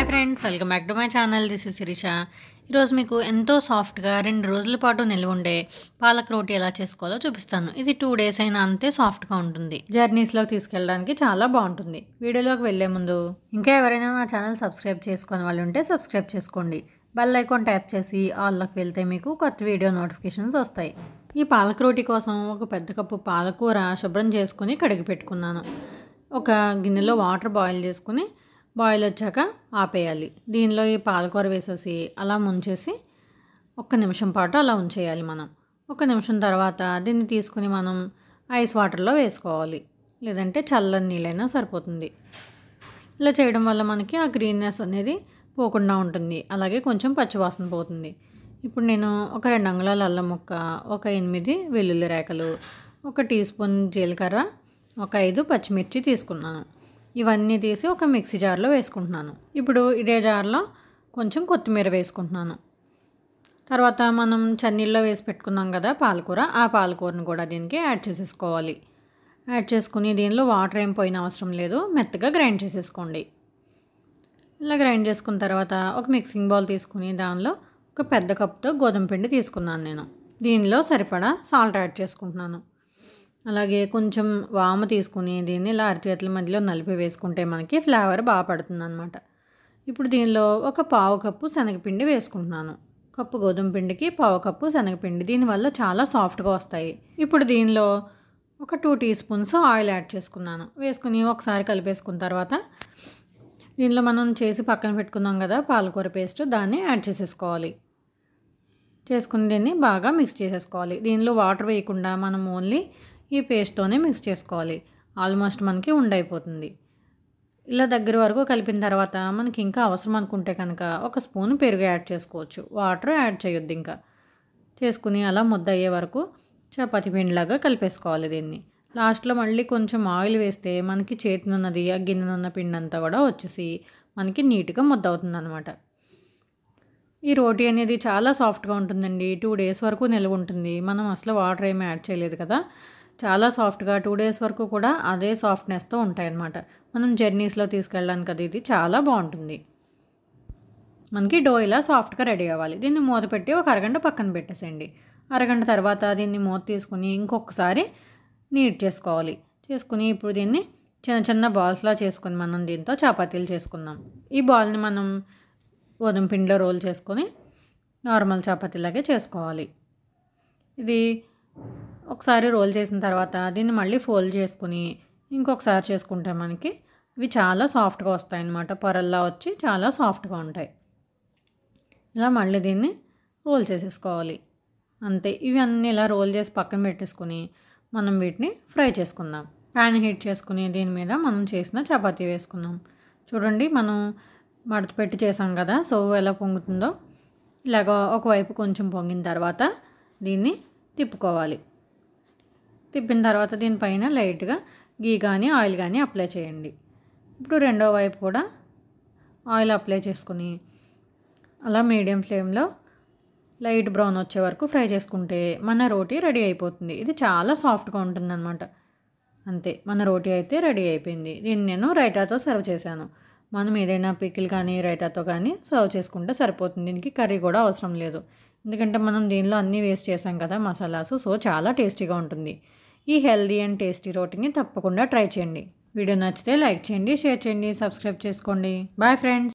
hi friends welcome back to my channel this is Sirisha ఈరోజు మీకు ఎంతో సాఫ్ట్గా రెండు రోజుల పాటు నిల్వ ఉండే పాలక్ రోటీ ఎలా చేసుకోవాలో చూపిస్తాను ఇది టూ డేస్ అయినా అంతే సాఫ్ట్గా ఉంటుంది జర్నీస్లోకి తీసుకెళ్ళడానికి చాలా బాగుంటుంది వీడియోలోకి వెళ్ళే ముందు ఇంకా ఎవరైనా నా ఛానల్ సబ్స్క్రైబ్ చేసుకునే వాళ్ళు ఉంటే సబ్స్క్రైబ్ చేసుకోండి బెల్ ఐకాన్ ట్యాప్ చేసి ఆల్లోకి వెళ్తే మీకు కొత్త వీడియో నోటిఫికేషన్స్ వస్తాయి ఈ పాలక్ రోటీ కోసం ఒక పెద్ద కప్పు పాలకూర శుభ్రం చేసుకుని కడిగి పెట్టుకున్నాను ఒక గిన్నెలో వాటర్ బాయిల్ చేసుకుని బాయిల్ వచ్చాక ఆపేయాలి దీనిలో ఈ పాలకూర వేసేసి అలా ముంచేసి ఒక్క నిమిషం పాటు అలా ఉంచేయాలి మనం ఒక నిమిషం తర్వాత దీన్ని తీసుకుని మనం ఐస్ వాటర్లో వేసుకోవాలి లేదంటే చల్లని నీళ్ళైనా సరిపోతుంది ఇలా చేయడం వల్ల మనకి ఆ గ్రీన్నెస్ అనేది పోకుండా ఉంటుంది అలాగే కొంచెం పచ్చివాసన పోతుంది ఇప్పుడు నేను ఒక రెండు అంగుళాల అల్లం ముక్క ఒక ఎనిమిది వెల్లుల్లి రేకలు ఒక టీ స్పూన్ జీలకర్ర ఒక ఐదు పచ్చిమిర్చి తీసుకున్నాను ఇవన్నీ తీసి ఒక మిక్సీ జార్లో వేసుకుంటున్నాను ఇప్పుడు ఇదే జార్లో కొంచెం కొత్తిమీర వేసుకుంటున్నాను తర్వాత మనం చన్నీళ్ళలో వేసి పెట్టుకున్నాం కదా పాలకూర ఆ పాలకూరను కూడా దీనికి యాడ్ చేసేసుకోవాలి యాడ్ చేసుకుని దీనిలో వాటర్ ఏం పోయిన అవసరం లేదు మెత్తగా గ్రైండ్ చేసేసుకోండి ఇలా గ్రైండ్ చేసుకున్న తర్వాత ఒక మిక్సింగ్ బౌల్ తీసుకుని దానిలో ఒక పెద్ద కప్తో గోధుమ పిండి తీసుకున్నాను నేను దీనిలో సరిపడా సాల్ట్ యాడ్ చేసుకుంటున్నాను అలాగే కొంచెం వాము తీసుకుని దీన్ని ఇలా అరచేతుల మధ్యలో నలిపి వేసుకుంటే మనకి ఫ్లేవర్ బాగా పడుతుంది అనమాట ఇప్పుడు దీనిలో ఒక పావు కప్పు శనగపిండి వేసుకుంటున్నాను కప్పు గోధుమ పిండికి పావు కప్పు శనగపిండి దీనివల్ల చాలా సాఫ్ట్గా వస్తాయి ఇప్పుడు దీనిలో ఒక two teaspoons oil add చేసుకున్నాను వేసుకుని ఒకసారి కలిపేసుకున్న తర్వాత దీనిలో మనం చేసి పక్కన పెట్టుకున్నాం కదా పాలకూర పేస్ట్ దాన్ని యాడ్ చేసేసుకోవాలి చేసుకుని దీన్ని బాగా మిక్స్ చేసేసుకోవాలి దీనిలో వాటర్ వేయకుండా మనం ఓన్లీ ఈ పేస్ట్తోనే మిక్స్ చేసుకోవాలి ఆల్మోస్ట్ మనకి ఉండైపోతుంది ఇలా దగ్గర వరకు కలిపిన తర్వాత మనకి ఇంకా అవసరం అనుకుంటే కనుక ఒక స్పూన్ పెరుగు యాడ్ చేసుకోవచ్చు వాటర్ యాడ్ చేయొద్దు ఇంకా చేసుకుని అలా ముద్ద అయ్యే వరకు చపాతీ పిండిలాగా కలిపేసుకోవాలి దీన్ని లాస్ట్లో మళ్ళీ కొంచెం ఆయిల్ వేస్తే మనకి చేతినున్నది ఆ గిన్నెనున్న పిండి అంతా కూడా వచ్చేసి మనకి నీట్గా ముద్ద అవుతుంది అనమాట ఈ రోటీ అనేది చాలా సాఫ్ట్గా ఉంటుందండి టూ డేస్ వరకు నిల్వ ఉంటుంది మనం అసలు వాటర్ ఏమీ యాడ్ చేయలేదు కదా చాలా సాఫ్ట్గా టూ డేస్ వరకు కూడా అదే సాఫ్ట్నెస్తో ఉంటాయన్నమాట మనం జర్నీస్లో తీసుకెళ్ళడానికి అది ఇది చాలా బాగుంటుంది మనకి డో ఇలా సాఫ్ట్గా రెడీ అవ్వాలి దీన్ని మూత పెట్టి ఒక అరగంట పక్కన పెట్టేసేయండి అరగంట తర్వాత దీన్ని మూత తీసుకుని ఇంకొకసారి నీట్ చేసుకోవాలి చేసుకుని ఇప్పుడు దీన్ని చిన్న చిన్న బాల్స్లా చేసుకుని మనం దీంతో చపాతీలు చేసుకుందాం ఈ బాల్ని మనం గోధుమ పిండిలో రోల్ చేసుకొని నార్మల్ చపాతీలాగే చేసుకోవాలి ఇది ఒకసారి రోల్ చేసిన తర్వాత దీన్ని మళ్ళీ ఫోల్డ్ చేసుకుని ఇంకొకసారి చేసుకుంటే మనకి ఇవి చాలా సాఫ్ట్గా వస్తాయి అన్నమాట పొరల్లా వచ్చి చాలా సాఫ్ట్గా ఉంటాయి ఇలా మళ్ళీ దీన్ని రోల్ చేసేసుకోవాలి అంతే ఇవి అన్నీ ఇలా రోల్ చేసి పక్కన పెట్టేసుకుని మనం వీటిని ఫ్రై చేసుకుందాం ప్యాన్ హీట్ చేసుకుని దీని మీద మనం చేసిన చపాతీ వేసుకుందాం చూడండి మనం మడత పెట్టి చేసాం కదా సో ఎలా పొంగుతుందో ఇలాగ ఒకవైపు కొంచెం పొంగిన తర్వాత దీన్ని తిప్పుకోవాలి తిప్పిన తర్వాత దీనిపైన లైట్గా గీ కానీ ఆయిల్ కానీ అప్లై చేయండి ఇప్పుడు రెండో వైపు కూడా ఆయిల్ అప్లై చేసుకుని అలా మీడియం ఫ్లేమ్లో లైట్ బ్రౌన్ వచ్చే వరకు ఫ్రై చేసుకుంటే మన రోటీ రెడీ అయిపోతుంది ఇది చాలా సాఫ్ట్గా ఉంటుందన్నమాట అంతే మన రోటీ అయితే రెడీ అయిపోయింది దీన్ని నేను రైటాతో సర్వ్ చేశాను మనం ఏదైనా పికిల్ కానీ రైటాతో కానీ సర్వ్ చేసుకుంటే సరిపోతుంది దీనికి కర్రీ కూడా అవసరం లేదు ఎందుకంటే మనం దీనిలో అన్నీ వేస్ట్ చేసాం కదా మసాలాస్ సో చాలా టేస్టీగా ఉంటుంది ఈ హెల్దీ అండ్ టేస్టీ రోటీని తప్పకుండా ట్రై చేయండి వీడియో నచ్చితే లైక్ చేయండి షేర్ చేయండి సబ్స్క్రైబ్ చేసుకోండి బాయ్ ఫ్రెండ్స్